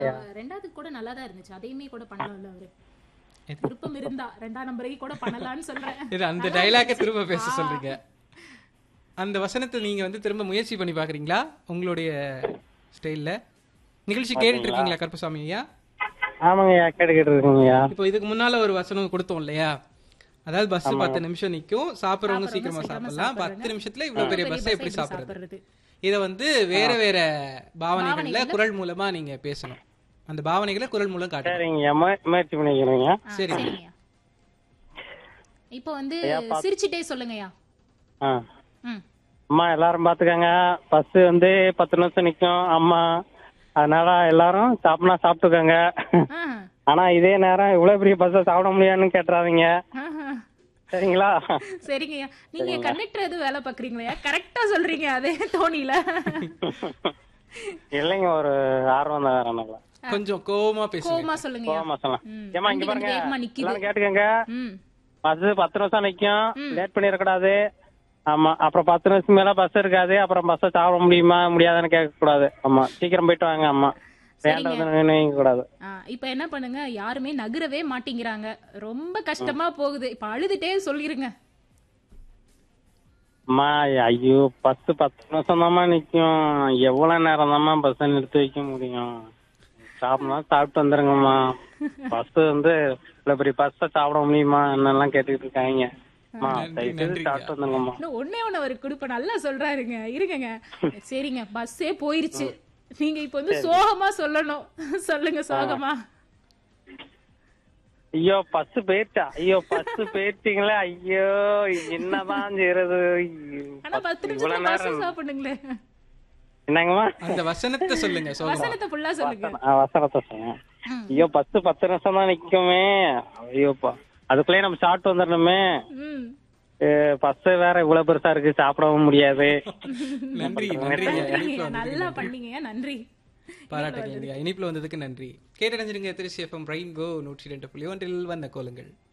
அஹ், ரெண்டாவது கூட நல்லா தான் இருந்துச்சு அதையுமே கூட பண்ணலாம்ல அவரு விருப்பம் இருந்தா ரெண்டாம் நம்பரையும் கூட பண்ணலாம்னு சொல்றேன் இது அந்த டைலாக்கை திரும்ப பேச சொல்றீங்க அந்த வசனத்தை நீங்க வந்து திரும்ப முயற்சி பண்ணி பாக்குறீங்களா உங்களுடைய ஸ்டைல்ல நிகழ்ச்சி கேட்டுட்டு இருக்கீங்களா கருப்பசாமி ஐயா ஆமாங்கய்யா கேட்டுக்கிட்டு இருக்குங்கய்யா இப்போ இதுக்கு முன்னால ஒரு வசனம் கொடுத்தோம் இல்லையா அதாவது பஸ் பத்து நிமிஷம் நிக்கும் சாப்பிடுறவங்க சீக்கிரமா சாப்பிடலாம் பத்து நிமிஷத்துல இவ்வளவு பெரிய பஸ் எப்படி சாப்பிடுறது சாப்பிடுறது இத வந்து வேற வேற பாவனைகள்ல குரல் மூலமா நீங்க பேசணும் அந்த பாவனைகளை குரல் மூலம் காட்டணும் சரிங்கய்யா முய- முயற்சி பண்ணிக்கிறேங்க சரி சரிங்கய்யா இப்போ வந்து சிரிச்சிட்டே சொல்லுங்கய்யா ஆ ம் அம்மா எல்லாரும் பாத்துக்கங்க பஸ் வந்து பத்து நிமிஷம் நிக்கும் அம்மா அதனால எல்லாரும் சாப்பிடனா சாப்பிட்டுக்கோங்க ஆ. ஆனா இதே நேரம் இவ்வளவு பெரிய பஸ்ஸ சாப்பிட முடியாதுன்னு கேட்டுறாதீங்க ஆஹா. சரிங்களா சரிங்கய்யா நீங்க கண்டக்டர் எதுவும் வேலை பாக்குறீங்களா கரெக்டா சொல்றீங்க அதே தோணியில இல்லைங்க ஒரு ஆர்வம் தான் வேற ஒண்ணும் இல்ல கொஞ்சம் கோவமா பேசுங்க கோவமா சொல்லுங்கய்யா போகாம சொல்லலாம் ம். ஏமா இங்க வண்டி வந்து பாருங்க வேகமா நிக்குது. எல்லாரும் கேட்டுக்கங்க ம் பஸ் பத்து நிமிஷம் நிக்கும் லேட் பண்ணிடக்கூடாது ஆமா அப்புறம் பத்து நிமிஷம் மேல பஸ் இருக்காது அப்புறம் பஸ் சாப்பிட முடியுமா முடியாதுன்னு கேட்க கூடாது ஆமா சீக்கிரம் போயிட்டு வாங்க அம்மா வேண்டாம் வைக்க கூடாது ஆ, இப்ப என்ன பண்ணுங்க யாருமே நகரவே மாட்டேங்கிறாங்க ரொம்ப கஷ்டமா போகுது இப்ப அழுதுட்டே சொல்லிருங்க அம்மா ஐயோ பஸ் பத்து நிமிஷம் தாம்மா நிக்கும் எவ்வளவு நேரம் தாம்மா பஸ் நிறுத்தி வைக்க முடியும் சாப்பிடலாம் சாப்பிட்டு வந்துருங்கம்மா பஸ் வந்து இவ்வளவு பெரிய பஸ்ஸ சாப்பிட முடியுமா என்னெல்லாம் கேட்டுக்கிட்டு இருக்காங்க அம்மா தயவு செய்து சாப்பிட்டு வந்துருங்கம்மா இன்னும் ஒண்ணே ஒண்ணு அவர் குடுப்ப நல்லா சொல்றாருங்க இருங்கங்க சரிங்க பஸ்ஸே போயிருச்சு நீங்க இப்ப வந்து சோகமா சொல்லணும் சொல்லுங்க சோகமா ஐயோ பஸ் போயிடுச்சா ஐயோ பஸ் போயிடுச்சிங்களே ஐயோ என்னதான் செய்யறது ஐயோ, ஆனா bus பத்து இவ்வளவு நிமிஷம் நேரம் பஸ் சாப்பிடுங்களே என்னங்கம்மா அந்த வசனத்தை சொல்லுங்க சோகமா வசனத்தை ஃபுல்லா சொல்லுங்க ஆ, வசனத்தை சொல்லுங்க ஐயோ பஸ் பத்து நிமிஷம் தான் நிக்குமே ஐயோப்பா அதுக்குள்ளே நம்ம சாப்பிட்டு வந்துடணுமே ம் பஸ் வேற இவ்வளவு பெருசா இருக்கு சாப்பிடவும் முடியாது நன்றி நன்றி நன்றிங்க, நல்லா பண்ணீங்க நன்றி பாராட்டுகள் இனிப்புல வந்ததுக்கு நன்றி கேட்டடைஞ்சிருங்க திருச்சி எஃப்எம் ரெயின்போ நூற்றி ரெண்டு புள்ளி ஒன்றில் வந்த கோலுங்கள்